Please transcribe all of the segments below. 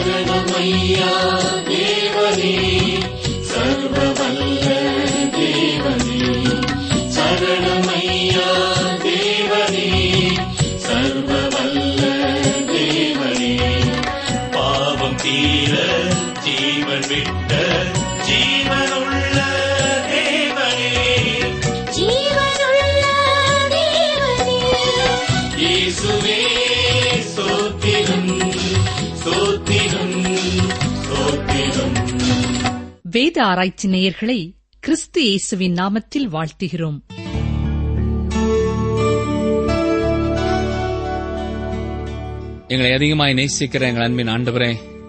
சரணமையா தேவனே சர்வவல்ல தேவனே சரணமையா தேவனே சர்வவல்ல தேவனே பாவம் தீர ஜீவன் விட்ட ஜீவனுள்ள தேவனே ஜீவனுள்ள தேவனே இயேசுவே ஸ்தோத்திரம் ஸ்தோத்திரம் ஸ்தோத்திரம் வேத ஆராய்ச்சி நேயர்களை கிறிஸ்து இயேசுவின் நாமத்தில் வாழ்த்துகிறோம் எங்களை அதிகமாய் நேசிக்கிற எங்கள் அன்பின் ஆண்டவரே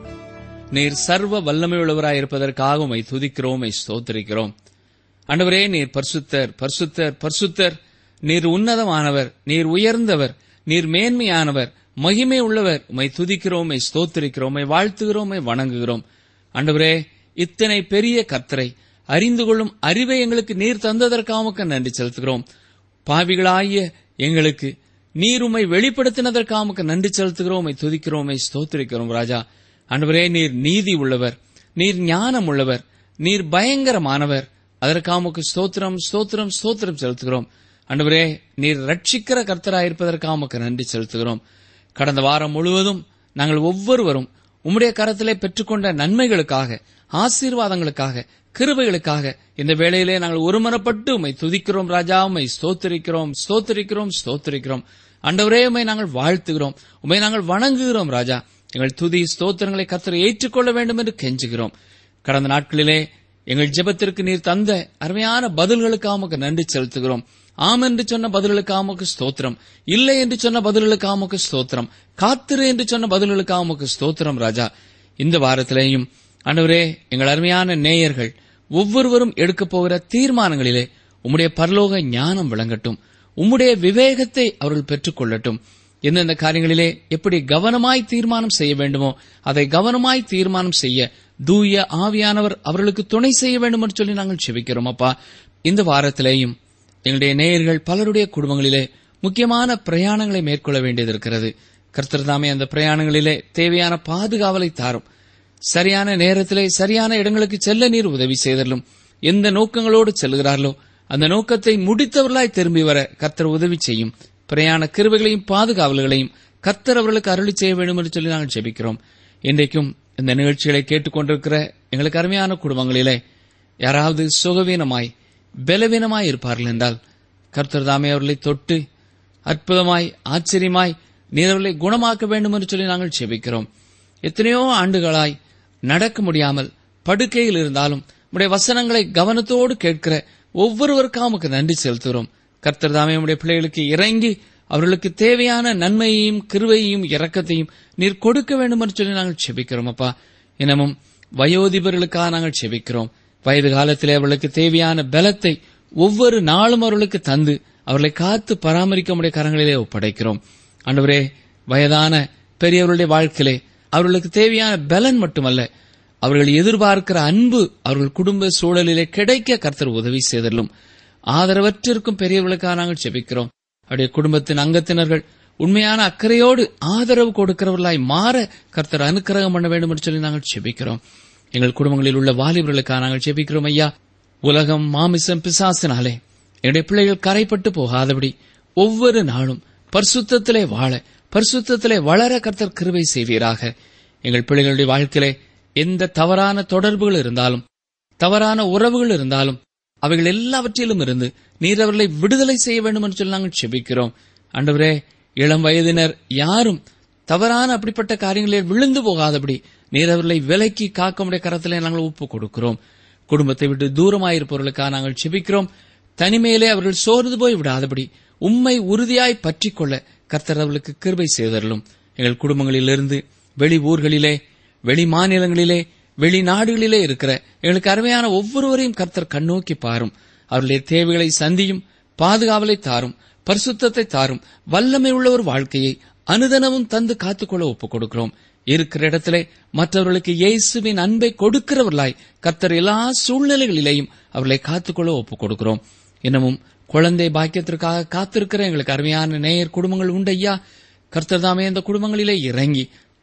நீர் சர்வ வல்லமை உள்ளவராய் இருப்பதற்காக உமை துதிக்கிறோம் உம்மை ஸ்தோத்திரிக்கிறோம் ஆண்டவரே நீர் பரிசுத்தர் பரிசுத்தர் பரிசுத்தர் நீர் உன்னதமானவர் நீர் உயர்ந்தவர் நீர் மேன்மையானவர் மகிமை உள்ளவர் உமை துதிக்கிறோம் உம்மை ஸ்தோத்திரிக்கிறோம் உம்மை வாழ்த்துகிறோம் உம்மை வணங்குகிறோம் ஆண்டவரே இத்தனை பெரிய கர்த்தரை அறிந்து கொள்ளும் அறிவை எங்களுக்கு நீர் தந்ததற்காக உமக்கு நன்றி செலுத்துகிறோம் பாவிகளாகிய எங்களுக்கு நீர் உம்மை வெளிப்படுத்தினதற்காக உமக்கு நன்றி செலுத்துகிறோம் உம்மை துதிக்கிறோம் உம்மை ஸ்தோத்திரிக்கிறோம் ராஜா ஆண்டவரே நீர் நீதி உள்ளவர் நீர் ஞானம் உள்ளவர் நீர் பயங்கரமானவர் அதற்காக உமக்கு ஸ்தோத்திரம் ஸ்தோத்திரம் ஸ்தோத்திரம் செலுத்துகிறோம் ஆண்டவரே நீர் ரட்சிக்கிற கர்த்தராயிருப்பதற்காக உமக்கு நன்றி செலுத்துகிறோம் கடந்த வாரம் முழுவதும் நாங்கள் ஒவ்வொருவரும் உம்முடைய கரத்திலே பெற்றுக்கொண்ட நன்மைகளுக்காக ஆசீர்வாதங்களுக்காக கிருபைகளுக்காக இந்த வேளையிலே நாங்கள் ஒருமனப்பட்டு உம்மை துதிக்கிறோம் ராஜா உம்மை ஸ்தோத்திரிக்கிறோம் ஸ்தோத்திரிக்கிறோம் ஸ்தோத்திரிக்கிறோம் ஆண்டவரே உம்மை நாங்கள் வாழ்த்துகிறோம் உம்மை நாங்கள் வணங்குகிறோம் ராஜா எங்கள் துதி ஸ்தோத்திரங்களை கர்த்தர் ஏற்றுக்கொள்ள வேண்டும் என்று கெஞ்சுகிறோம் கடந்த நாட்களிலே எங்கள் ஜெபத்திற்கு நீர் தந்த அருமையான பதில்களுக்காக உமக்கு நன்றி செலுத்துகிறோம் ஆம் என்று சொன்ன பதில்களுக்காக உமக்கு ஸ்தோத்திரம் இல்லை என்று சொன்ன பதில்களுக்காக உமக்கு ஸ்தோத்திரம் காத்திரு என்று சொன்ன பதில்களுக்காக உமக்கு ஸ்தோத்திரம் ராஜா இந்த வாரத்திலேயும் ஆண்டவரே எங்கள் அருமையான நேயர்கள் ஒவ்வொருவரும் எடுக்கப் போகிற தீர்மானங்களிலே உம்முடைய பரலோக ஞானம் விளங்கட்டும் உம்முடைய விவேகத்தை அவர்கள் பெற்றுக்கொள்ளட்டும் எந்தெந்த காரியங்களிலே எப்படி கவனமாய் தீர்மானம் செய்ய வேண்டுமோ அதை கவனமாய் தீர்மானம் செய்ய தூய ஆவியானவர் அவர்களுக்கு துணை செய்ய வேண்டும் என்று சொல்லி நாங்கள் செபிக்கிறோம் அப்பா இந்த வாரத்திலேயும் எங்களுடைய நேயர்கள் பலருடைய குடும்பங்களிலே முக்கியமான பிரயாணங்களை மேற்கொள்ள வேண்டியது இருக்கிறது கர்த்தர் தாமே அந்த பிரயாணங்களிலே தேவையான பாதுகாவலை தாரும் சரியான நேரத்திலே சரியான இடங்களுக்கு செல்ல நீர் உதவி செய்தலும் எந்த நோக்கங்களோடு செல்கிறார்களோ அந்த நோக்கத்தை முடித்தவர்களாய் திரும்பி வர கர்த்தர் உதவி செய்யும் பிரயாண கிருபைகளையும் பாதுகாவல்களையும் கர்த்தர் அவர்களுக்கு அருளி செய்ய வேண்டும் என்று சொல்லி நாங்கள் ஜெபிக்கிறோம் இன்றைக்கும் இந்த நிகழ்ச்சிகளை கேட்டுக்கொண்டிருக்கிற எங்களுக்கு அருமையான குடும்பங்களிலே யாராவது சுகவீனமாய் பலவீனமாய் இருப்பார்கள் என்றால் கர்த்தர் தாமே அவர்களை தொட்டு அற்புதமாய் ஆச்சரியமாய் நீர் அவர்களை குணமாக்க வேண்டும் என்று சொல்லி நாங்கள் ஜெபிக்கிறோம் எத்தனையோ ஆண்டுகளாய் நடக்க முடியாமல் படுக்கையில் இருந்தாலும் உடைய வசனங்களை கவனத்தோடு கேட்கிற ஒவ்வொருவருக்காக உமக்கு நன்றி செலுத்துகிறோம் கர்த்தர் தாமே உடைய பிள்ளைகளுக்கு இறங்கி அவர்களுக்கு தேவையான நன்மையையும் கிருவையையும் இரக்கத்தையும் நீர் கொடுக்க வேண்டும் என்று சொல்லி நாங்கள் செபிக்கிறோம் அப்பா இன்னமும் வயோதிபர்களுக்காக நாங்கள் செபிக்கிறோம் வயது காலத்திலே அவர்களுக்கு தேவையான பலத்தை ஒவ்வொரு நாளும் அவர்களுக்கு தந்து அவர்களை காத்து பராமரிக்க முடிய கரங்களிலே ஒப்படைக்கிறோம் ஆண்டவரே வயதான பெரியவர்களுடைய வாழ்க்கையிலே அவர்களுக்கு தேவையான பலன் மட்டுமல்ல அவர்கள் எதிர்பார்க்கிற அன்பு அவர்கள் குடும்ப சூழலிலே கிடைக்க கர்த்தர் உதவி செய்தலும் ஆதரவற்றிருக்கும் பெரியவர்களுக்காக நாங்கள் செபிக்கிறோம் அவருடைய குடும்பத்தின் அங்கத்தினர்கள் உண்மையான அக்கறையோடு ஆதரவு கொடுக்கிறவர்களாய் மாற கர்த்தர் அனுக்கிரகம் பண்ண வேண்டும் என்று சொல்லி நாங்கள் செபிக்கிறோம் எங்கள் குடும்பங்களில் உள்ள வாலிபர்களுக்காக நாங்கள் செபிக்கிறோம் ஐயா உலகம் மாமிசம் பிசாசினாலே என்னுடைய பிள்ளைகள் கரைப்பட்டு போகாதபடி ஒவ்வொரு நாளும் பரிசுத்தத்திலே வாழ பரிசுத்தத்திலே வளர கர்த்தர் கிருபை செய்வீராக எங்கள் பிள்ளைகளுடைய வாழ்க்கையிலே எந்த தவறான தொடர்புகள் இருந்தாலும் தவறான உறவுகள் இருந்தாலும் அவைகள் எல்லாவற்றிலும் இருந்து நீர் அவர்களை விடுதலை செய்ய வேண்டும் என்று சொல்லி நாங்கள் செபிக்கிறோம் ஆண்டவரே இளம் வயதினர் யாரும் தவறான அப்படிப்பட்ட காரியங்களில் விழுந்து போகாதபடி நீர் அவர்களை விலக்கி காக்க முடிய கரத்திலே நாங்கள் ஒப்பு கொடுக்கிறோம் குடும்பத்தை விட்டு தூரமாயிருப்பவர்களுக்காக நாங்கள் செபிக்கிறோம் தனிமையிலே அவர்கள் சோர்ந்து போய் விடாதபடி உம்மை உறுதியாய் பற்றிக் கொள்ள கர்த்தர் அவர்களுக்கு கிருபை செய்தரலும் எங்கள் குடும்பங்களிலிருந்து வெளி ஊர்களிலே வெளி மாநிலங்களிலே வெளிநாடுகளிலே இருக்கிற எங்களுக்கு அருமையான ஒவ்வொருவரையும் கர்த்தர் கண்ணோக்கி பாரும் அவர்களுடைய தேவைகளை சந்தியும் பாதுகாவலை தாரும் பரிசுத்தத்தை தாரும் வல்லமை உள்ள ஒரு வாழ்க்கையை அனுதனமும் தந்து காத்துக்கொள்ள ஒப்புக் கொடுக்கிறோம் இருக்கிற இடத்திலே மற்றவர்களுக்கு இயேசுவின் அன்பை கொடுக்கிறவர்களாய் கர்த்தர் எல்லா சூழ்நிலைகளிலேயும் அவர்களை காத்துக்கொள்ள ஒப்புக் கொடுக்கிறோம் இன்னமும் குழந்தை பாக்கியத்திற்காக காத்திருக்கிற எங்களுக்கு அருமையான நேயர் குடும்பங்கள் உண்டு ஐயா கர்த்தர் தாமே அந்த குடும்பங்களிலே இறங்கி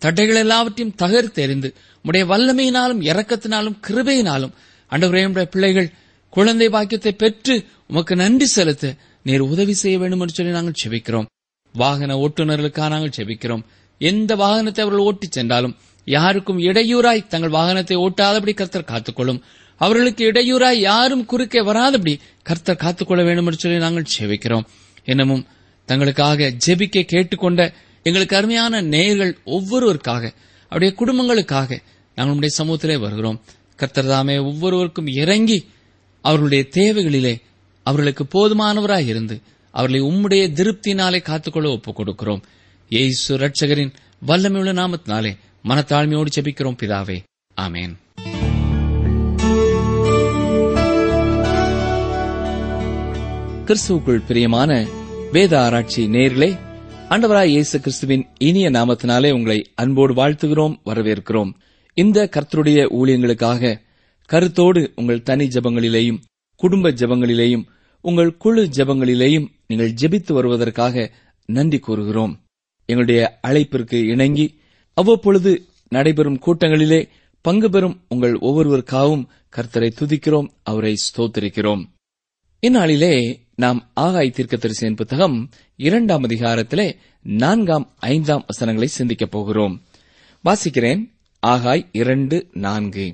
தடைகள் எல்லாவற்றையும் தகர்த்தெறிந்து உடைய வல்லமையினாலும் இரக்கத்தினாலும் கிருபையினாலும் ஆண்டவரே உடைய பிள்ளைகள் குழந்தை பாக்கியத்தை பெற்று உமக்கு நன்றி செலுத்த நீர் உதவி செய்ய வேண்டும் என்று சொல்லி நாங்கள் செபிக்கிறோம் வாகன ஓட்டுநர்களுக்காக நாங்கள் செபிக்கிறோம் எந்த வாகனத்தை அவர்கள் ஓட்டிச் சென்றாலும் யாருக்கும் இடையூறாய் தங்கள் வாகனத்தை ஓட்டாதபடி கர்த்தர் காத்துக்கொள்ளும் அவர்களுக்கு இடையூறாய் யாரும் குறுக்கே வராதபடி கர்த்தர் காத்துக்கொள்ள வேண்டும் என்று சொல்லி நாங்கள் செபிக்கிறோம் என்னமும் தங்களுக்காக ஜெபிக்க கேட்டுக்கொண்ட எங்களுக்கு அருமையான நேயர்கள் ஒவ்வொருவருக்காக அவருடைய குடும்பங்களுக்காக நாங்கள் உடைய சமூகத்திலே வருகிறோம் கர்த்தர் தாமே ஒவ்வொருவருக்கும் இறங்கி அவர்களுடைய தேவைகளிலே அவர்களுக்கு போதுமானவராய் இருந்து அவர்களை உம்முடைய திருப்தினாலே காத்துக்கொள்ள ஒப்புக் கொடுக்கிறோம் ஏசு ரட்சகரின் வல்லமையுள்ள நாமத்தினாலே மனத்தாழ்மையோடு ஜெபிக்கிறோம் பிதாவே ஆமேன் கிறிஸ்துவுக்குள் பிரியமான வேத ஆராய்ச்சி நேர்களே ஆண்டவராய் இயேசு கிறிஸ்துவின் இனிய நாமத்தினாலே உங்களை அன்போடு வாழ்த்துகிறோம் வரவேற்கிறோம் இந்த கர்த்தருடைய ஊழியங்களுக்காக கருத்தோடு உங்கள் தனி ஜெபங்களிலேயும் குடும்ப ஜெபங்களிலேயும் உங்கள் குழு ஜெபங்களிலேயும் நீங்கள் ஜெபித்து வருவதற்காக நன்றி கூறுகிறோம் எங்களுடைய அழைப்பிற்கு இணங்கி அவ்வப்பொழுது நடைபெறும் கூட்டங்களிலே பங்கு பெறும் உங்கள் ஒவ்வொருவருக்காகவும் கர்த்தரை துதிக்கிறோம் அவரை ஸ்தோத்திரிக்கிறோம் இந்நாளிலே நாம் ஆகாய் தீர்க்கதரிசியின் புத்தகம் இரண்டாம் அதிகாரத்திலே நான்காம் ஐந்தாம் வசனங்களை சிந்திக்கப் போகிறோம் வாசிக்கிறேன் ஆகாய் இரண்டு நான்கு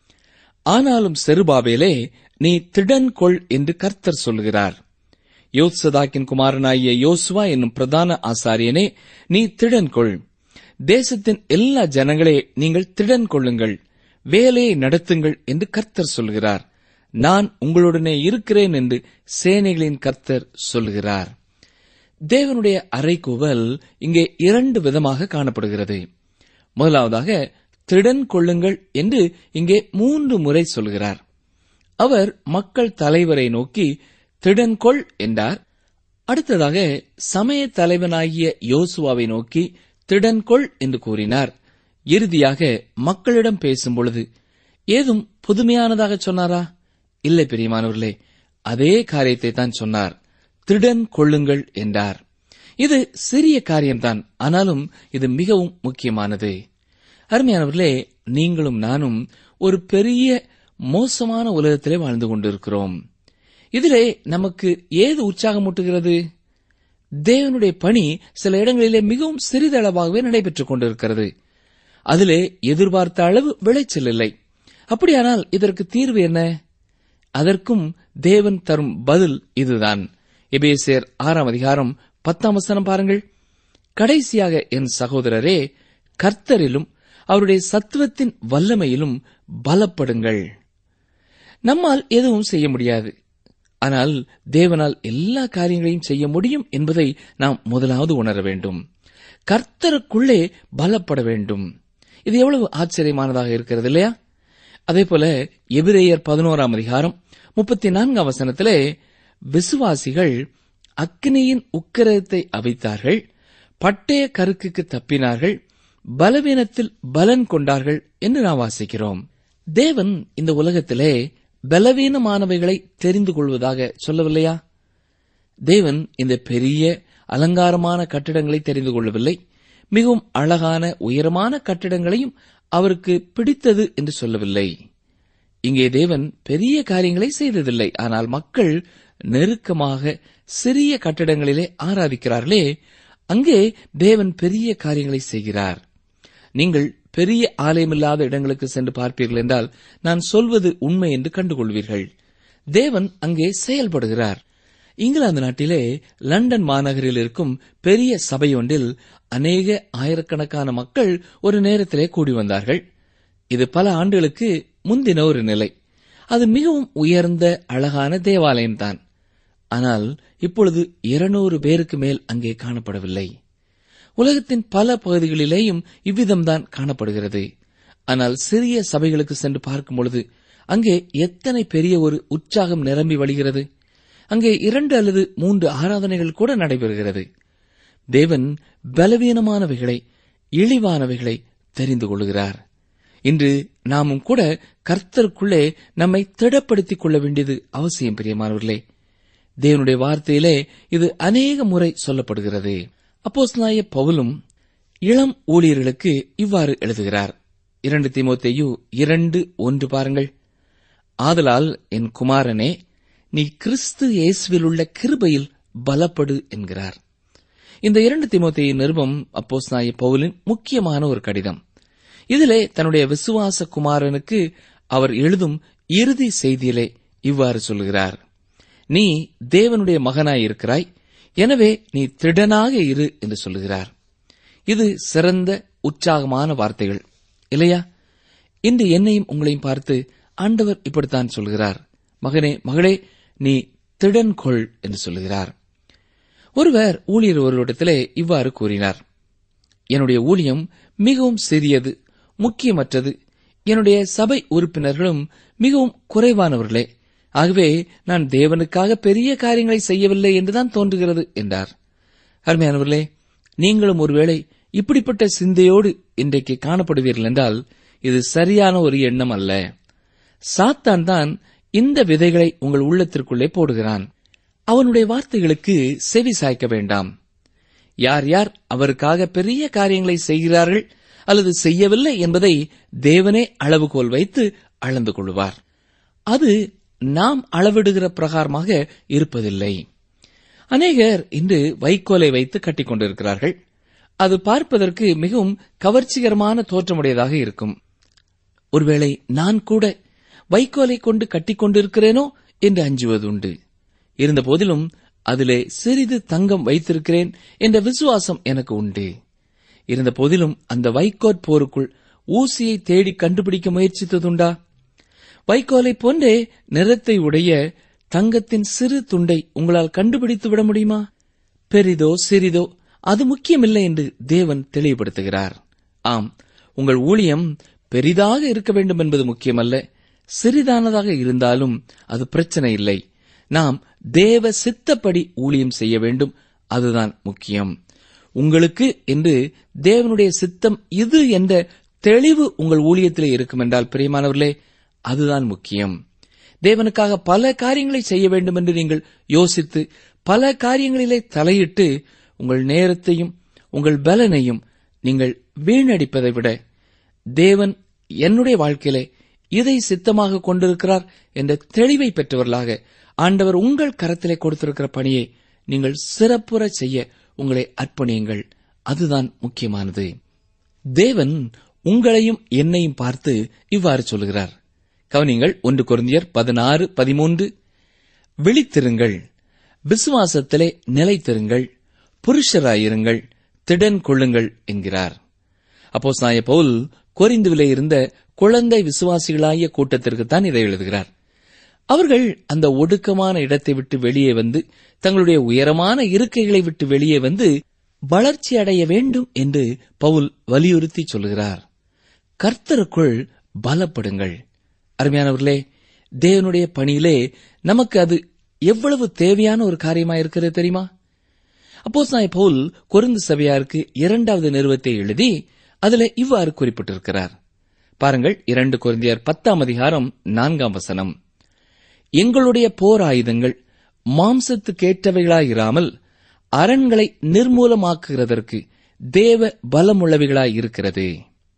ஆனாலும் செருபாபேலே நீ திடன் கொள் என்று கர்த்தர் சொல்கிறார் யோத்சதாக்கின் குமாரனாகிய யோசுவா என்னும் பிரதான ஆசாரியனே நீ திடன் கொள் தேசத்தின் எல்லா ஜனங்களே நீங்கள் திடன் கொள்ளுங்கள் வேலையை நடத்துங்கள் என்று கர்த்தர் சொல்கிறார் நான் உங்களுடனே இருக்கிறேன் என்று சேனைகளின் கர்த்தர் சொல்கிறார் தேவனுடைய அறைகூவல் இங்கே இரண்டு விதமாக காணப்படுகிறது முதலாவதாக திடன் கொள்ளுங்கள் என்று இங்கே மூன்று முறை சொல்கிறார் அவர் மக்கள் தலைவரை நோக்கி திடன் கொள் என்றார் அடுத்ததாக சமய தலைவனாகிய யோசுவாவை நோக்கி திடன் கொள் என்று கூறினார் இறுதியாக மக்களிடம் பேசும் பொழுது ஏதும் புதுமையானதாக சொன்னாரா இல்லை பிரியமானவர்களே அதே காரியத்தை தான் சொன்னார் திடன் கொள்ளுங்கள் என்றார் இது சிறிய காரியம்தான் ஆனாலும் இது மிகவும் முக்கியமானது அருமையானவர்களே நீங்களும் நானும் ஒரு பெரிய மோசமான உலகத்திலே வாழ்ந்து கொண்டிருக்கிறோம் இதிலே நமக்கு ஏது உற்சாகமூட்டுகிறது தேவனுடைய பணி சில இடங்களிலே மிகவும் சிறிதளவாகவே நடைபெற்றுக் கொண்டிருக்கிறது அதிலே எதிர்பார்த்த அளவு விளைச்சல் இல்லை அப்படியானால் இதற்கு தீர்வு என்ன அதற்கும் தேவன் தரும் பதில் இதுதான் எபேசியர் ஆறாம் அதிகாரம் பத்தாம் வசனம் பாருங்கள் கடைசியாக என் சகோதரரே கர்த்தரிலும் அவருடைய சத்துவத்தின் வல்லமையிலும் பலப்படுங்கள் நம்மால் எதுவும் செய்ய முடியாது ஆனால் தேவனால் எல்லா காரியங்களையும் செய்ய முடியும் என்பதை நாம் முதலாவது உணர வேண்டும் கர்த்தருக்குள்ளே பலப்பட வேண்டும் இது எவ்வளவு ஆச்சரியமானதாக இருக்கிறது இல்லையா அதே போல எபிரேயர் பதினோராம் அதிகாரம் முப்பத்தி நான்காம் வசனத்திலே விசுவாசிகள் அக்னியின் உக்கிரத்தை அவித்தார்கள் பட்டய கருக்குக்கு தப்பினார்கள் பலவீனத்தில் பலன் கொண்டார்கள் என்று நாம் வாசிக்கிறோம் தேவன் இந்த உலகத்திலே பலவீனமானவைகளை தெரிந்து கொள்வதாக சொல்லவில்லையா தேவன் இந்த பெரிய அலங்காரமான கட்டிடங்களை தெரிந்து கொள்ளவில்லை மிகவும் அழகான உயரமான கட்டிடங்களையும் அவருக்கு பிடித்தது என்று சொல்லவில்லை இங்கே தேவன் பெரிய காரியங்களை செய்ததில்லை ஆனால் மக்கள் நெருக்கமாக சிறிய கட்டிடங்களிலே ஆராதிக்கிறார்களே அங்கே தேவன் பெரிய காரியங்களை செய்கிறார் நீங்கள் பெரிய ஆலயமில்லாத இடங்களுக்கு சென்று பார்ப்பீர்கள் என்றால் நான் சொல்வது உண்மை என்று கண்டுகொள்வீர்கள் தேவன் அங்கே செயல்படுகிறார் இங்கிலாந்து நாட்டிலே லண்டன் மாநகரில் இருக்கும் பெரிய சபையொன்றில் அநேக ஆயிரக்கணக்கான மக்கள் ஒரு நேரத்திலே கூடி வந்தார்கள் இது பல ஆண்டுகளுக்கு முந்தின ஒரு நிலை அது மிகவும் உயர்ந்த அழகான தேவாலயம்தான் ஆனால் இப்பொழுது இருநூறு பேருக்கு மேல் அங்கே காணப்படவில்லை உலகத்தின் பல பகுதிகளிலேயும் இவ்விதம்தான் காணப்படுகிறது ஆனால் சிறிய சபைகளுக்கு சென்று பார்க்கும் பொழுது அங்கே எத்தனை பெரிய ஒரு உற்சாகம் நிரம்பி வழிகிறது அங்கே இரண்டு அல்லது மூன்று ஆராதனைகள் கூட நடைபெறுகிறது தேவன் பலவீனமானவைகளை இழிவானவைகளை தெரிந்து கொள்கிறார் இன்று நாமும் கூட கர்த்தருக்குள்ளே நம்மை திடப்படுத்திக் கொள்ள வேண்டியது அவசியம் பிரியமானவர்களே தேவனுடைய வார்த்தையிலே இது அநேக முறை சொல்லப்படுகிறது அப்போஸ் நாய பவுலும் இளம் ஊழியர்களுக்கு இவ்வாறு எழுதுகிறார் இரண்டு தீமோத்தேயு இரண்டு ஒன்று பாருங்கள் ஆதலால் என் குமாரனே நீ கிறிஸ்து இயேசுவில் உள்ள கிருபையில் பலப்படு என்கிறார் இந்த இரண்டு தீமோத்தேயு நிருபம் அப்போஸ்தாய பவுலின் முக்கியமான ஒரு கடிதம் இதிலே தன்னுடைய விசுவாச குமாரனுக்கு அவர் எழுதும் இறுதி செய்தியிலே இவ்வாறு சொல்கிறார் நீ தேவனுடைய மகனாய் இருக்கிறாய் எனவே நீ திடனாக இரு என்று சொல்லுகிறார் இது சிறந்த உற்சாகமான வார்த்தைகள் இல்லையா இன்று என்னையும் உங்களையும் பார்த்து ஆண்டவர் இப்படித்தான் சொல்கிறார் மகனே மகளே நீ திடன் கொள் என்று சொல்லுகிறார் ஒருவர் ஊழியர் ஒருவரிடத்திலே இவ்வாறு கூறினார் என்னுடைய ஊழியம் மிகவும் சிறியது முக்கியமற்றது என்னுடைய சபை உறுப்பினர்களும் மிகவும் குறைவானவர்களே ஆகவே நான் தேவனுக்காக பெரிய காரியங்களை செய்யவில்லை என்றுதான் தோன்றுகிறது என்றார் அருமையானவர்களே நீங்களும் ஒருவேளை இப்படிப்பட்ட சிந்தையோடு இன்றைக்கு காணப்படுவீர்கள் என்றால் இது சரியான ஒரு எண்ணம் அல்ல சாத்தான் தான் இந்த விதைகளை உங்கள் உள்ளத்திற்குள்ளே போடுகிறான் அவனுடைய வார்த்தைகளுக்கு செவி சாய்க்க வேண்டாம் யார் யார் அவருக்காக பெரிய காரியங்களை செய்கிறார்கள் அல்லது செய்யவில்லை என்பதை தேவனே அளவுகோல் வைத்து அளந்து கொள்வார் அது நாம் அளவிடுகிற பிரகாரமாக இருப்பதில்லை அநேகர் இன்று வைக்கோலை வைத்து கட்டிக் கொண்டிருக்கிறார்கள் அது பார்ப்பதற்கு மிகவும் கவர்ச்சிகரமான தோற்றமுடையதாக இருக்கும் ஒருவேளை நான் கூட வைக்கோலை கொண்டு கட்டிக் கொண்டிருக்கிறேனோ என்று அஞ்சுவதுண்டு இருந்தபோதிலும் அதிலே சிறிது தங்கம் வைத்திருக்கிறேன் என்ற விசுவாசம் எனக்கு உண்டு இருந்தபோதிலும் அந்த வைக்கோற் போருக்குள் ஊசியை தேடி கண்டுபிடிக்க முயற்சித்ததுண்டா வைக்கோலை போன்றே நிறத்தை உடைய தங்கத்தின் சிறு துண்டை உங்களால் கண்டுபிடித்து விட முடியுமா பெரிதோ சிறிதோ அது முக்கியமில்லை என்று தேவன் தெளிவுபடுத்துகிறார் ஆம் உங்கள் ஊழியம் பெரிதாக இருக்க வேண்டும் என்பது முக்கியமல்ல சிறிதானதாக இருந்தாலும் அது பிரச்சனை இல்லை நாம் தேவ சித்தப்படி ஊழியம் செய்ய வேண்டும் அதுதான் முக்கியம் உங்களுக்கு என்று தேவனுடைய சித்தம் இது என்ற தெளிவு உங்கள் ஊழியத்திலே இருக்கும் என்றால் பிரியமானவர்களே அதுதான் முக்கியம் தேவனுக்காக பல காரியங்களை செய்ய வேண்டும் என்று நீங்கள் யோசித்து பல காரியங்களிலே தலையிட்டு உங்கள் நேரத்தையும் உங்கள் பலனையும் நீங்கள் வீணடிப்பதை விட தேவன் என்னுடைய வாழ்க்கையிலே இதை சித்தமாக கொண்டிருக்கிறார் என்ற தெளிவை பெற்றவர்களாக ஆண்டவர் உங்கள் கரத்திலே கொடுத்திருக்கிற பணியை நீங்கள் சிறப்புற செய்ய உங்களை அர்ப்பணியுங்கள் அதுதான் முக்கியமானது தேவன் உங்களையும் என்னையும் பார்த்து இவ்வாறு சொல்கிறார் கவனிங்கள் ஒன்று குருந்தியர் பதினாறு பதிமூன்று விழித்திருங்கள் விசுவாசத்திலே நிலைத்திருங்கள் புருஷராயிருங்கள் திடன் கொள்ளுங்கள் என்கிறார் அப்போ சாய பவுல் கொரிந்துவிலே இருந்த குழந்தை விசுவாசிகளாகிய கூட்டத்திற்குத்தான் இதை எழுதுகிறார் அவர்கள் அந்த ஒடுக்கமான இடத்தை விட்டு வெளியே வந்து தங்களுடைய உயரமான இருக்கைகளை விட்டு வெளியே வந்து வளர்ச்சி அடைய வேண்டும் என்று பவுல் வலியுறுத்தி சொல்கிறார் கர்த்தருக்குள் பலப்படுங்கள் அருமையானவர்களே தேவனுடைய பணியிலே நமக்கு அது எவ்வளவு தேவையான ஒரு காரியமா இருக்கிறது தெரியுமா அப்போஸ் நாய் பவுல் கொருந்து சபையாருக்கு இரண்டாவது நிறுவத்தை எழுதி அதில் இவ்வாறு குறிப்பிட்டிருக்கிறார் பாருங்கள் இரண்டு குருந்தியர் பத்தாம் அதிகாரம் நான்காம் வசனம் எங்களுடைய போர் ஆயுதங்கள் மாம்சத்துக்கேற்றவைகளாயிராமல் அரண்களை நிர்மூலமாக்குகிறதற்கு தேவ பலமுள்ளவைகளாய் இருக்கிறது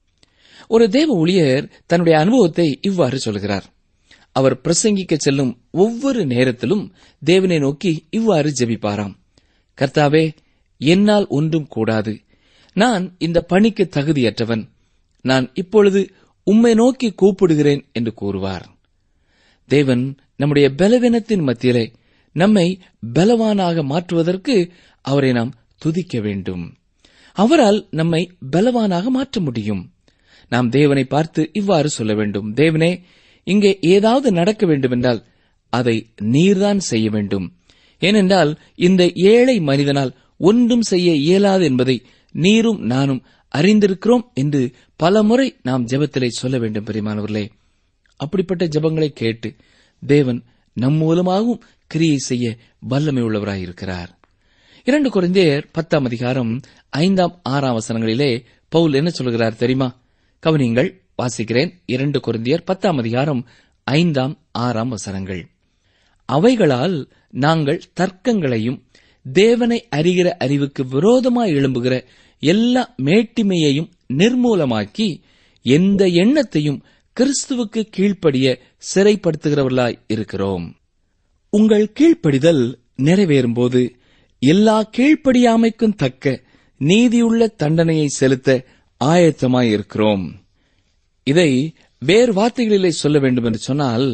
ஒரு தேவ ஊழியர் தன்னுடைய அனுபவத்தை இவ்வாறு சொல்கிறார் அவர் பிரசங்கிக்க செல்லும் ஒவ்வொரு நேரத்திலும் தேவனை நோக்கி இவ்வாறு ஜெபிப்பாராம் கர்த்தாவே என்னால் ஒன்றும் கூடாது நான் இந்த பணிக்கு தகுதியற்றவன் நான் இப்பொழுது உம்மை நோக்கி கூப்பிடுகிறேன் என்று கூறுவார் தேவன் நம்முடைய பலவீனத்தின் மத்தியிலே நம்மை பலவானாக மாற்றுவதற்கு அவரை நாம் துதிக்க வேண்டும் அவரால் நம்மை பலவானாக மாற்ற முடியும் நாம் தேவனை பார்த்து இவ்வாறு சொல்ல வேண்டும் தேவனே இங்கே ஏதாவது நடக்க வேண்டுமென்றால் அதை நீர்தான் செய்ய வேண்டும் ஏனென்றால் இந்த ஏழை மனிதனால் ஒன்றும் செய்ய இயலாது என்பதை நீரும் நானும் அறிந்திருக்கிறோம் என்று பலமுறை நாம் ஜெபத்திலே சொல்ல வேண்டும் பெரியமானவர்களே அப்படிப்பட்ட ஜெபங்களை கேட்டு தேவன் நம் மூலமாகவும் கிரியை செய்ய வல்லமை உள்ளவராயிருக்கிறார் இரண்டு குறைந்தேர் பத்தாம் அதிகாரம் ஐந்தாம் ஆறாம் வசனங்களிலே பவுல் என்ன சொல்கிறார் தெரியுமா கவனிங்கள் வாசிக்கிறேன் இரண்டு குருந்தியர் பத்தாம் அதிகாரம் ஐந்தாம் ஆறாம் வசனங்கள் அவைகளால் நாங்கள் தர்க்கங்களையும் தேவனை அறிகிற அறிவுக்கு விரோதமாய் எழும்புகிற எல்லா மேட்டிமையையும் நிர்மூலமாக்கி எந்த எண்ணத்தையும் கிறிஸ்துவுக்கு கீழ்ப்படிய சிறைப்படுத்துகிறவர்களாய் இருக்கிறோம் உங்கள் கீழ்ப்படிதல் நிறைவேறும்போது எல்லா கீழ்ப்படியாமைக்கும் தக்க நீதியுள்ள தண்டனையை செலுத்த ஆயத்தமாயிருக்கிறோம் இதை வேறு வார்த்தைகளிலே சொல்ல வேண்டும் என்று சொன்னால்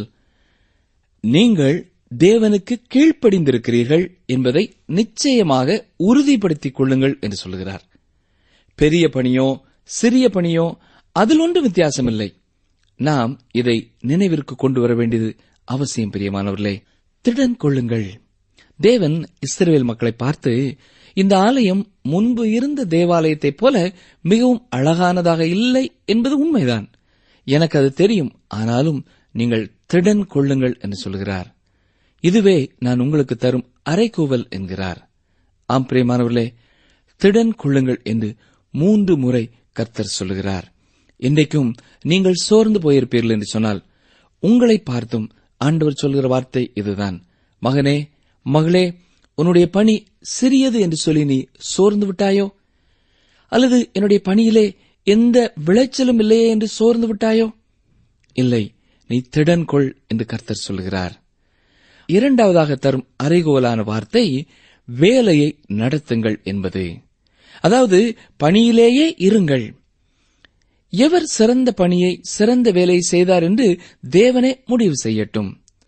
நீங்கள் தேவனுக்கு கீழ்ப்படிந்திருக்கிறீர்கள் என்பதை நிச்சயமாக உறுதிப்படுத்திக் கொள்ளுங்கள் என்று சொல்லுகிறார் பெரிய பணியோ சிறிய பணியோ அதில் ஒன்றும் வித்தியாசமில்லை நாம் இதை நினைவிற்கு கொண்டு வர வேண்டியது அவசியம் பிரியமானவர்களே திடன் கொள்ளுங்கள் தேவன் இஸ்ரவேல் மக்களை பார்த்து இந்த ஆலயம் முன்பு இருந்த தேவாலயத்தைப் போல மிகவும் அழகானதாக இல்லை என்பது உண்மைதான் எனக்கு அது தெரியும் ஆனாலும் நீங்கள் திடன் கொள்ளுங்கள் என்று சொல்கிறார் இதுவே நான் உங்களுக்கு தரும் அரைக்கூவல் என்கிறார் ஆம் பிரியமானவர்களே திடன் கொள்ளுங்கள் என்று மூன்று முறை கர்த்தர் சொல்லுகிறார் இன்றைக்கும் நீங்கள் சோர்ந்து போயிருப்பீர்கள் என்று சொன்னால் உங்களை பார்த்தும் ஆண்டவர் சொல்கிற வார்த்தை இதுதான் மகனே மகளே உன்னுடைய பணி சிறியது என்று சொல்லி நீ சோர்ந்து விட்டாயோ அல்லது என்னுடைய பணியிலே எந்த விளைச்சலும் இல்லையே என்று சோர்ந்து விட்டாயோ இல்லை நீ திடன் கொள் என்று கர்த்தர் சொல்கிறார் இரண்டாவதாக தரும் அறைகோலான வார்த்தை வேலையை நடத்துங்கள் என்பது அதாவது பணியிலேயே இருங்கள் எவர் சிறந்த பணியை சிறந்த வேலையை செய்தார் என்று தேவனே முடிவு செய்யட்டும்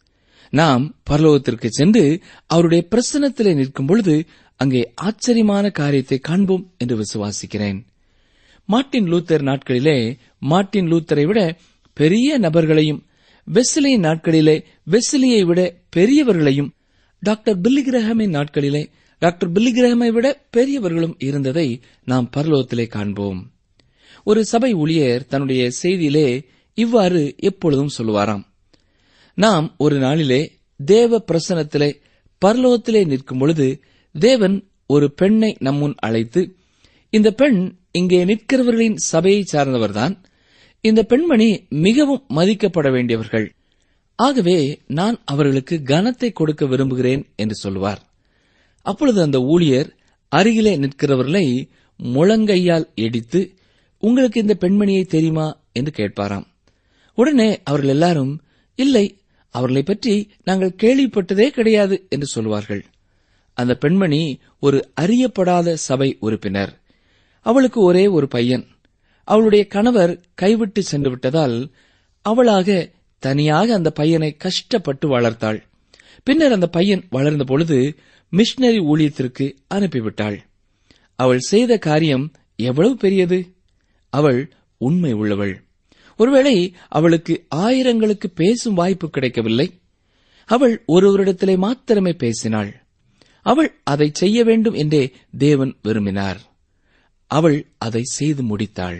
நாம் பரலோகத்திற்கு சென்று அவருடைய பிரசனத்திலே நிற்கும் பொழுது அங்கே ஆச்சரியமான காரியத்தை காண்போம் என்று விசுவாசிக்கிறேன் மார்ட்டின் லூத்தர் நாட்களிலே மார்ட்டின் லூத்தரை விட பெரிய நபர்களையும் வெஸ்லியின் நாட்களிலே வெஸ்லியை விட பெரியவர்களையும் டாக்டர் பில்லிகிரஹமின் நாட்களிலே டாக்டர் பில்லிகிரஹமை விட பெரியவர்களும் இருந்ததை நாம் பரலோகத்திலே காண்போம் ஒரு சபை ஊழியர் தன்னுடைய செய்தியிலே இவ்வாறு எப்பொழுதும் சொல்லுவாராம் நாம் ஒரு நாளிலே தேவ பிரசனத்திலே பரலோகத்திலே நிற்கும் பொழுது தேவன் ஒரு பெண்ணை நம்முன் அழைத்து இந்த பெண் இங்கே நிற்கிறவர்களின் சபையை சார்ந்தவர்தான் இந்த பெண்மணி மிகவும் மதிக்கப்பட வேண்டியவர்கள் ஆகவே நான் அவர்களுக்கு கனத்தை கொடுக்க விரும்புகிறேன் என்று சொல்லுவார் அப்பொழுது அந்த ஊழியர் அருகிலே நிற்கிறவர்களை முழங்கையால் இடித்து உங்களுக்கு இந்த பெண்மணியை தெரியுமா என்று கேட்பாராம் உடனே அவர்கள் எல்லாரும் இல்லை அவர்களை பற்றி நாங்கள் கேள்விப்பட்டதே கிடையாது என்று சொல்வார்கள் அந்த பெண்மணி ஒரு அறியப்படாத சபை உறுப்பினர் அவளுக்கு ஒரே ஒரு பையன் அவளுடைய கணவர் கைவிட்டு சென்று விட்டதால் அவளாக தனியாக அந்த பையனை கஷ்டப்பட்டு வளர்த்தாள் பின்னர் அந்த பையன் வளர்ந்த பொழுது மிஷனரி ஊழியத்திற்கு அனுப்பிவிட்டாள் அவள் செய்த காரியம் எவ்வளவு பெரியது அவள் உண்மை உள்ளவள் ஒருவேளை அவளுக்கு ஆயிரங்களுக்கு பேசும் வாய்ப்பு கிடைக்கவில்லை அவள் ஒருவரிடத்திலே மாத்திரமே பேசினாள் அவள் அதை செய்ய வேண்டும் என்றே தேவன் விரும்பினார் அவள் அதை செய்து முடித்தாள்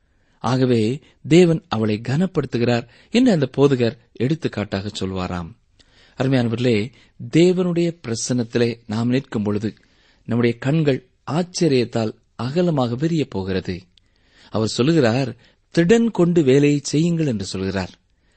ஆகவே தேவன் அவளை கனப்படுத்துகிறார் என்று அந்த போதகர் எடுத்துக்காட்டாக சொல்வாராம் அருமையானவர்களே தேவனுடைய பிரசன்னத்திலே நாம் நிற்கும் பொழுது நம்முடைய கண்கள் ஆச்சரியத்தால் அகலமாக விரிய போகிறது அவர் சொல்லுகிறார் திடன் கொண்டு வேலையை செய்யுங்கள் என்று சொல்கிறார்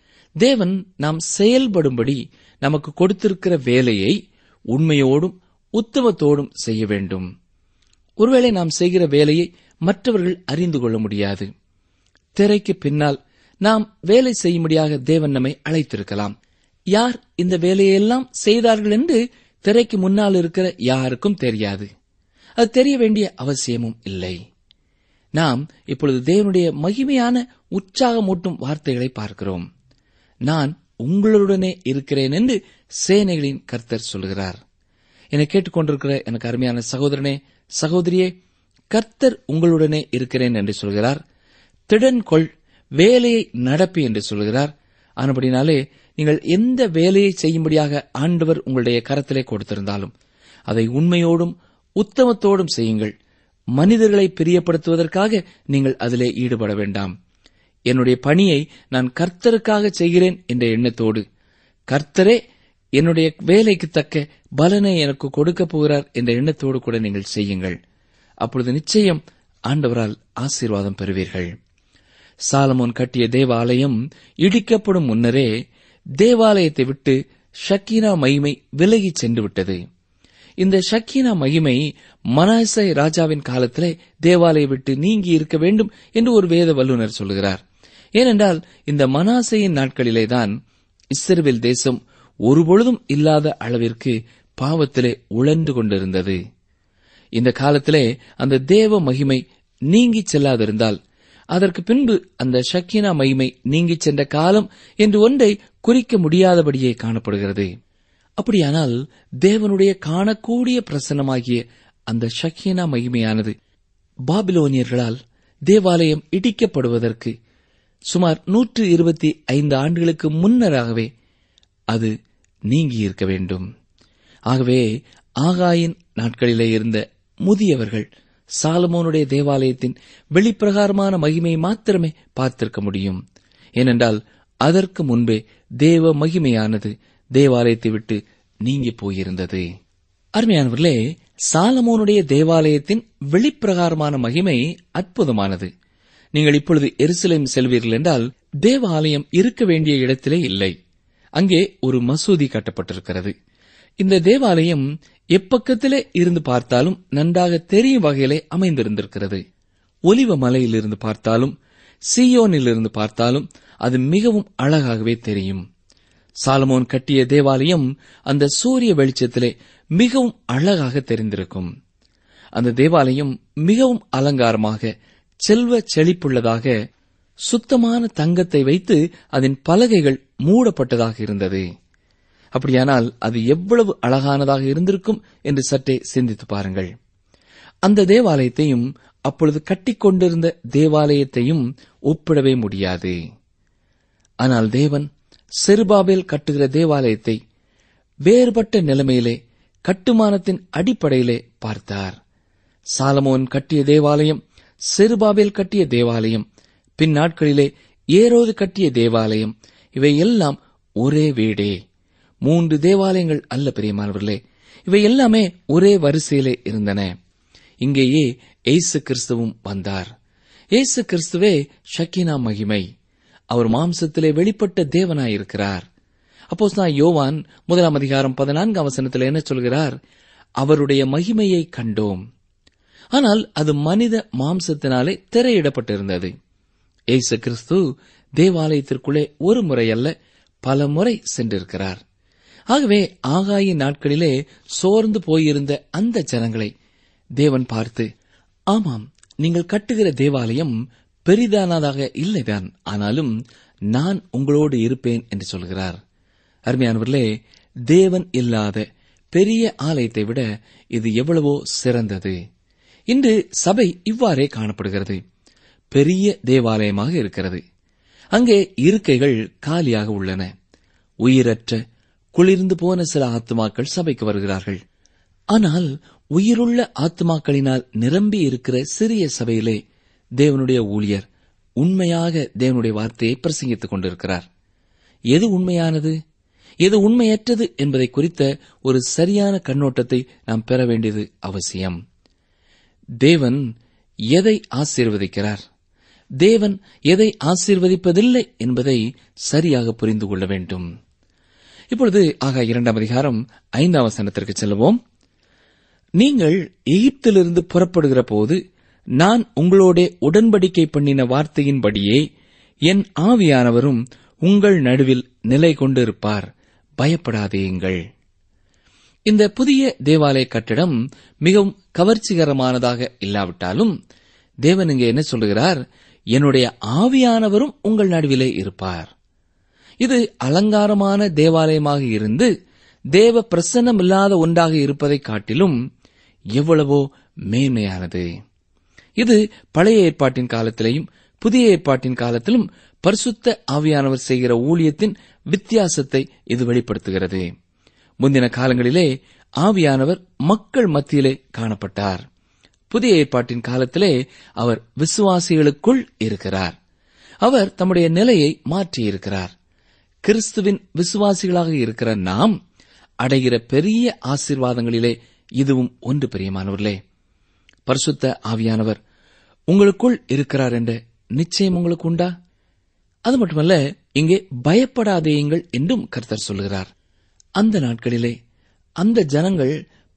தேவன் நாம் செயல்படும்படி நமக்கு கொடுத்திருக்கிற வேலையை உண்மையோடும் உத்தமத்தோடும் செய்ய வேண்டும் ஒருவேளை நாம் செய்கிற வேலையை மற்றவர்கள் அறிந்து கொள்ள முடியாது திரைக்கு பின்னால் நாம் வேலை செய்யும்படியாக தேவன் நம்மை அழைத்திருக்கலாம் யார் இந்த வேலையெல்லாம் செய்தார்கள் என்று திரைக்கு முன்னால் இருக்கிற யாருக்கும் தெரியாது அது தெரிய வேண்டிய அவசியமும் இல்லை நாம் இப்பொழுது தேவனுடைய மகிமையான உற்சாகமூட்டும் வார்த்தைகளை பார்க்கிறோம் நான் உங்களுடனே இருக்கிறேன் என்று சேனைகளின் கர்த்தர் சொல்கிறார் என்னை கேட்டுக்கொண்டிருக்கிற எனக்கு அருமையான சகோதரனே சகோதரியே கர்த்தர் உங்களுடனே இருக்கிறேன் என்று சொல்கிறார் திடன் கொள் வேலையை நடப்பி என்று சொல்கிறார் ஆனபடினாலே நீங்கள் எந்த வேலையை செய்யும்படியாக ஆண்டவர் உங்களுடைய கரத்திலே கொடுத்திருந்தாலும் அதை உண்மையோடும் உத்தமத்தோடும் செய்யுங்கள் மனிதர்களை பிரியப்படுத்துவதற்காக நீங்கள் அதிலே ஈடுபட வேண்டாம் என்னுடைய பணியை நான் கர்த்தருக்காக செய்கிறேன் என்ற எண்ணத்தோடு கர்த்தரே என்னுடைய வேலைக்கு தக்க பலனை எனக்கு கொடுக்கப் போகிறார் என்ற எண்ணத்தோடு கூட நீங்கள் செய்யுங்கள் அப்பொழுது நிச்சயம் ஆண்டவரால் ஆசீர்வாதம் பெறுவீர்கள் சாலமோன் கட்டிய தேவாலயம் இடிக்கப்படும் முன்னரே தேவாலயத்தை விட்டு ஷக்கீனா மைமை விலகிச் சென்று விட்டது இந்த ஷக்கீனா மகிமை மனாசை ராஜாவின் காலத்திலே தேவாலயை விட்டு நீங்கி இருக்க வேண்டும் என்று ஒரு வேத வல்லுநர் சொல்லுகிறார் ஏனென்றால் இந்த மனாசையின் நாட்களிலேதான் இஸ்ரவேல் தேசம் ஒருபொழுதும் இல்லாத அளவிற்கு பாவத்திலே உழன்று கொண்டிருந்தது இந்த காலத்திலே அந்த தேவ மகிமை நீங்கிச் செல்லாதிருந்தால் அதற்கு பின்பு அந்த ஷக்கீனா மகிமை நீங்கிச் சென்ற காலம் என்று ஒன்றை குறிக்க முடியாதபடியே காணப்படுகிறது அப்படியானால் தேவனுடைய காணக்கூடிய பிரசன்னமாகிய அந்த ஷக்கீனா மகிமையானது பாபிலோனியர்களால் தேவாலயம் இடிக்கப்படுவதற்கு சுமார் நூற்று இருபத்தி ஐந்து ஆண்டுகளுக்கு முன்னராகவே அது நீங்கியிருக்க வேண்டும் ஆகவே ஆகாயின் நாட்களிலே இருந்த முதியவர்கள் சாலமோனுடைய தேவாலயத்தின் வெளிப்பிரகாரமான மகிமையை மாத்திரமே பார்த்திருக்க முடியும் ஏனென்றால் அதற்கு முன்பே தேவ மகிமையானது தேவாலயத்தை விட்டு நீங்கி போயிருந்தது அருமையானவர்களே சாலமோனுடைய தேவாலயத்தின் வெளிப்பிரகாரமான மகிமை அற்புதமானது நீங்கள் இப்பொழுது எருசலேம் செல்வீர்கள் என்றால் தேவாலயம் இருக்க வேண்டிய இடத்திலே இல்லை அங்கே ஒரு மசூதி கட்டப்பட்டிருக்கிறது இந்த தேவாலயம் எப்பக்கத்திலே இருந்து பார்த்தாலும் நன்றாக தெரியும் வகையிலே அமைந்திருந்திருக்கிறது ஒலிவ மலையிலிருந்து பார்த்தாலும் சீயோனிலிருந்து பார்த்தாலும் அது மிகவும் அழகாகவே தெரியும் சாலமோன் கட்டிய தேவாலயம் அந்த சூரிய வெளிச்சத்திலே மிகவும் அழகாக தெரிந்திருக்கும் அந்த தேவாலயம் மிகவும் அலங்காரமாக செல்வ செழிப்புள்ளதாக சுத்தமான தங்கத்தை வைத்து அதன் பலகைகள் மூடப்பட்டதாக இருந்தது அப்படியானால் அது எவ்வளவு அழகானதாக இருந்திருக்கும் என்று சற்றே சிந்தித்து பாருங்கள் அந்த தேவாலயத்தையும் அப்பொழுது கட்டிக்கொண்டிருந்த தேவாலயத்தையும் ஒப்பிடவே முடியாது ஆனால் தேவன் செருபாபேல் கட்டுகிற தேவாலயத்தை வேறுபட்ட நிலைமையிலே கட்டுமானத்தின் அடிப்படையிலே பார்த்தார் சாலமோன் கட்டிய தேவாலயம் செருபாபேல் கட்டிய தேவாலயம் பின் நாட்களிலே ஏரோது கட்டிய தேவாலயம் இவை எல்லாம் ஒரே வீடே மூன்று தேவாலயங்கள் அல்ல பிரியமானவர்களே இவை எல்லாமே ஒரே வரிசையிலே இருந்தன இங்கேயே ஏசு கிறிஸ்துவும் வந்தார் ஏசு கிறிஸ்துவே ஷக்கினா மகிமை அவர் மாம்சத்திலே வெளிப்பட்ட தேவனாயிருக்கிறார் அப்போஸ் நான் யோவான் முதலாம் அதிகாரம் பதினான்காம் வசனத்தில் என்ன சொல்கிறார் அவருடைய மகிமையை கண்டோம் ஆனால் அது மனித மாம்சத்தினாலே திரையிடப்பட்டிருந்தது ஏசு கிறிஸ்து தேவாலயத்திற்குள்ளே ஒரு முறை அல்ல பல முறை சென்றிருக்கிறார் ஆகவே ஆகாயின் நாட்களிலே சோர்ந்து போயிருந்த அந்த ஜனங்களை தேவன் பார்த்து ஆமாம் நீங்கள் கட்டுகிற தேவாலயம் பெரிதானதாக இல்லைதான் ஆனாலும் நான் உங்களோடு இருப்பேன் என்று சொல்கிறார் அருமையானவர்களே தேவன் இல்லாத பெரிய ஆலயத்தை விட இது எவ்வளவோ சிறந்தது இன்று சபை இவ்வாறே காணப்படுகிறது பெரிய தேவாலயமாக இருக்கிறது அங்கே இருக்கைகள் காலியாக உள்ளன உயிரற்ற குளிர்ந்து போன சில ஆத்துமாக்கள் சபைக்கு வருகிறார்கள் ஆனால் உயிருள்ள ஆத்துமாக்களினால் நிரம்பி இருக்கிற சிறிய சபையிலே தேவனுடைய ஊழியர் உண்மையாக தேவனுடைய வார்த்தையை பிரசங்கித்துக் கொண்டிருக்கிறார் எது உண்மையானது எது உண்மையற்றது என்பதை குறித்த ஒரு சரியான கண்ணோட்டத்தை நாம் பெற வேண்டியது அவசியம் தேவன் எதை ஆசீர்வதிக்கிறார் தேவன் எதை ஆசீர்வதிப்பதில்லை என்பதை சரியாக புரிந்து கொள்ள வேண்டும் இப்பொழுது ஆக இரண்டாம் அதிகாரம் ஐந்தாம் வசனத்திற்கு செல்வோம் நீங்கள் எகிப்திலிருந்து புறப்படுகிற போது நான் உங்களோட உடன்படிக்கை பண்ணின வார்த்தையின்படியே என் ஆவியானவரும் உங்கள் நடுவில் நிலை கொண்டிருப்பார் பயப்படாதேயுங்கள் இந்த புதிய தேவாலய கட்டிடம் மிகவும் கவர்ச்சிகரமானதாக இல்லாவிட்டாலும் தேவன் இங்கே என்ன சொல்லுகிறார் என்னுடைய ஆவியானவரும் உங்கள் நடுவிலே இருப்பார் இது அலங்காரமான தேவாலயமாக இருந்து தேவ பிரசன்னம் இல்லாத ஒன்றாக இருப்பதை காட்டிலும் எவ்வளவோ மேன்மையானது இது பழைய ஏற்பாட்டின் காலத்திலேயும் புதிய ஏற்பாட்டின் காலத்திலும் பரிசுத்த ஆவியானவர் செய்கிற ஊழியத்தின் வித்தியாசத்தை இது வெளிப்படுத்துகிறது முந்தின காலங்களிலே ஆவியானவர் மக்கள் மத்தியிலே காணப்பட்டார் புதிய ஏற்பாட்டின் காலத்திலே அவர் விசுவாசிகளுக்குள் இருக்கிறார் அவர் தம்முடைய நிலையை மாற்றியிருக்கிறார் கிறிஸ்துவின் விசுவாசிகளாக இருக்கிற நாம் அடைகிற பெரிய ஆசீர்வாதங்களிலே இதுவும் ஒன்று பிரியமானவர்களே பரிசுத்த ஆவியானவர் உங்களுக்குள் இருக்கிறார் என்ற நிச்சயம் உங்களுக்கு உண்டா அது மட்டுமல்ல இங்கே பயப்படாதேயுங்கள் என்றும் கர்த்தர் சொல்கிறார் அந்த நாட்களிலே அந்த ஜனங்கள்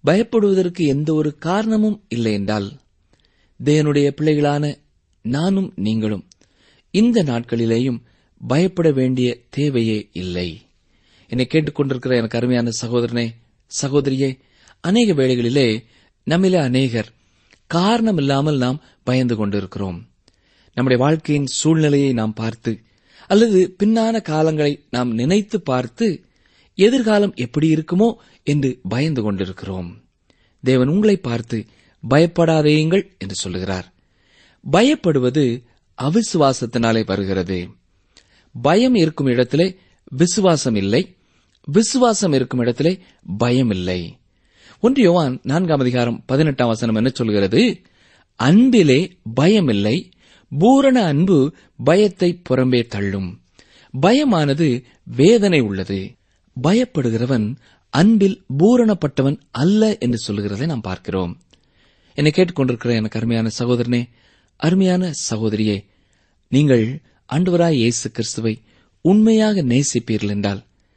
பயப்படுவதற்கு எந்த ஒரு காரணமும் இல்லை என்றால் தேவனுடைய பிள்ளைகளான நானும் நீங்களும் இந்த நாட்களிலேயும் பயப்பட வேண்டிய தேவையே இல்லை என்னை கேட்டுக்கொண்டிருக்கிற எனக்கு அருமையான சகோதரனே சகோதரியே அநேக வேளைகளிலே நம்மிலே அநேகர் காரணம் இல்லாமல் நாம் பயந்து கொண்டிருக்கிறோம் நம்முடைய வாழ்க்கையின் சூழ்நிலையை நாம் பார்த்து அல்லது பின்னான காலங்களை நாம் நினைத்து பார்த்து எதிர்காலம் எப்படி இருக்குமோ என்று பயந்து கொண்டிருக்கிறோம் தேவன் உங்களை பார்த்து பயப்படாதேயுங்கள் என்று சொல்லுகிறார் பயப்படுவது அவிசுவாசத்தினாலே வருகிறது பயம் இருக்கும் இடத்திலே விசுவாசம் இல்லை விசுவாசம் இருக்கும் இடத்திலே பயம் இல்லை ஒன்று யோவான் நான்காம் அதிகாரம் பதினெட்டாம் வசனம் என்ன சொல்கிறது அன்பிலே பயமில்லை பூரண அன்பு பயத்தை புறம்பே தள்ளும் பயமானது வேதனை உள்ளது பயப்படுகிறவன் அன்பில் பூரணப்பட்டவன் அல்ல என்று சொல்லுகிறதை நாம் பார்க்கிறோம் என்னை கேட்டுக்கொண்டிருக்கிற எனக்கு அருமையான சகோதரனே அருமையான சகோதரியே நீங்கள் ஆண்டவராய் இயேசு கிறிஸ்துவை உண்மையாக நேசிப்பீர்கள் என்றால்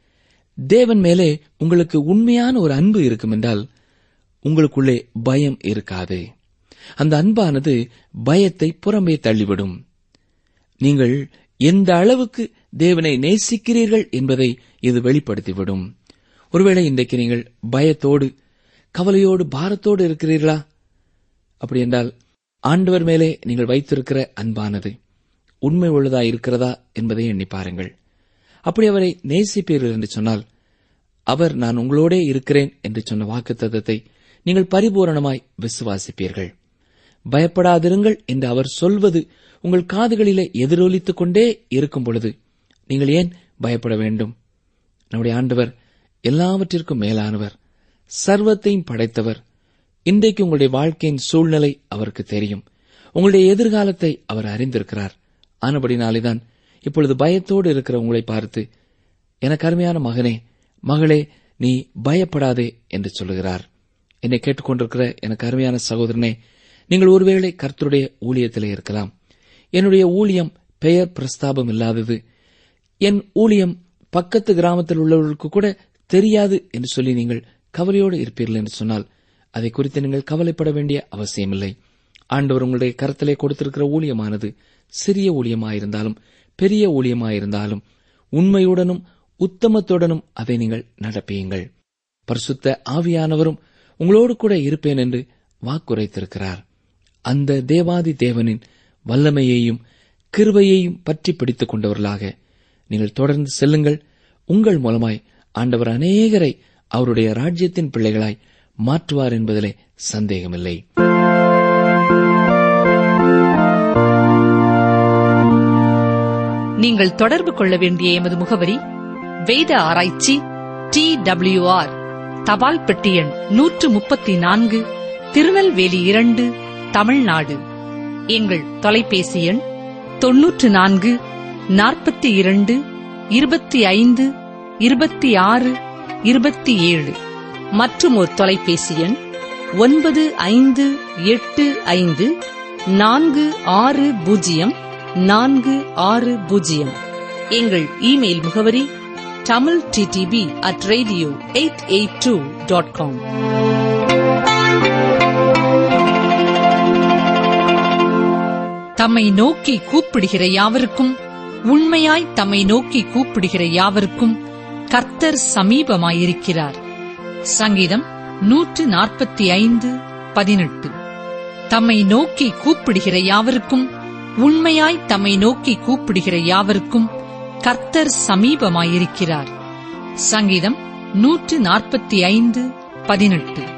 தேவன் மேலே உங்களுக்கு உண்மையான ஒரு அன்பு இருக்கும் என்றால் உங்களுக்குள்ளே பயம் இருக்காது அந்த அன்பானது பயத்தை புறம்பே தள்ளிவிடும் நீங்கள் எந்த அளவுக்கு தேவனை நேசிக்கிறீர்கள் என்பதை இது வெளிப்படுத்திவிடும் ஒருவேளை இன்றைக்கு நீங்கள் பயத்தோடு கவலையோடு பாரத்தோடு இருக்கிறீர்களா அப்படி என்றால் ஆண்டவர் மேலே நீங்கள் வைத்திருக்கிற அன்பானது உண்மை உள்ளதா இருக்கிறதா என்பதை எண்ணி பாருங்கள் அப்படி அவரை நேசிப்பீர்கள் என்று சொன்னால் அவர் நான் உங்களோடே இருக்கிறேன் என்று சொன்ன வாக்குத்தத்தத்தை நீங்கள் பரிபூரணமாய் விசுவாசிப்பீர்கள் பயப்படாதிருங்கள் என்று அவர் சொல்வது உங்கள் காதுகளிலே எதிரொலித்துக் கொண்டே இருக்கும் பொழுது நீங்கள் ஏன் பயப்பட வேண்டும் நம்முடைய ஆண்டவர் எல்லாவற்றிற்கும் மேலானவர் சர்வத்தையும் படைத்தவர் இன்றைக்கு உங்களுடைய வாழ்க்கையின் சூழ்நிலை அவருக்கு தெரியும் உங்களுடைய எதிர்காலத்தை அவர் அறிந்திருக்கிறார் ஆனபடினாலேதான் இப்பொழுது பயத்தோடு இருக்கிற உங்களை பார்த்து எனக்கு அருமையான மகனே மகளே நீ பயப்படாதே என்று சொல்லுகிறார் என்னை கேட்டுக்கொண்டிருக்கிற எனக்கு அருமையான சகோதரனே நீங்கள் ஒருவேளை கர்த்தருடைய ஊழியத்திலே இருக்கலாம் என்னுடைய ஊழியம் பெயர் பிரஸ்தாபம் இல்லாதது என் ஊழியம் பக்கத்து கிராமத்தில் உள்ளவர்களுக்கு கூட தெரியாது என்று சொல்லி நீங்கள் கவலையோடு இருப்பீர்கள் என்று சொன்னால் அதை குறித்து நீங்கள் கவலைப்பட வேண்டிய அவசியமில்லை ஆண்டவர் உங்களுடைய கருத்திலே கொடுத்திருக்கிற ஊழியமானது சிறிய ஊழியமாயிருந்தாலும் பெரிய ஊழியமாயிருந்தாலும் உண்மையுடனும் உத்தமத்துடனும் அதை நீங்கள் நடப்பியுங்கள் பரிசுத்த ஆவியானவரும் உங்களோடு கூட இருப்பேன் என்று வாக்குரைத்திருக்கிறார் அந்த தேவாதி தேவனின் வல்லமையையும் கிருபையையும் பற்றி பிடித்துக் கொண்டவர்களாக நீங்கள் தொடர்ந்து செல்லுங்கள் உங்கள் மூலமாய் ஆண்டவர் அநேகரை அவருடைய ராஜ்யத்தின் பிள்ளைகளாய் மாற்றுவார் என்பதிலே சந்தேகமில்லை நீங்கள் தொடர்பு கொள்ள வேண்டிய எமது முகவரி வேத ஆராய்ச்சி டி ஆர் தபால் பெட்டி எண் நூற்று முப்பத்தி நான்கு திருநெல்வேலி இரண்டு தமிழ்நாடு எங்கள் தொலைபேசி எண் தொன்னூற்று நான்கு நாற்பத்தி இரண்டு இருபத்தி ஐந்து இருபத்தி ஆறு இருபத்தி ஏழு மற்றும் ஒரு தொலைபேசி எண் ஒன்பது ஐந்து எட்டு ஐந்து நான்கு ஆறு பூஜ்ஜியம் நான்கு ஆறு பூஜ்ஜியம் எங்கள் இமெயில் முகவரி Tamil DTP at radio eight eight two dot com தம்மை நோக்கி கூப்பிடுகிற யாவருக்கும் உண்மையாய் தம்மை நோக்கி கூப்பிடுகிற யாவருக்கும் கர்த்தர் சமீபமாயிருக்கிறார் சங்கீதம் நூற்று நாற்பத்தி ஐந்து பதினெட்டு தம்மை நோக்கி கூப்பிடுகிற யாவருக்கும் உண்மையாய் தம்மை நோக்கி கூப்பிடுகிற யாவருக்கும் கர்த்தர் சமீபமாயிருக்கிறார் சங்கீதம் நூற்று நாற்பத்தி ஐந்து பதினெட்டு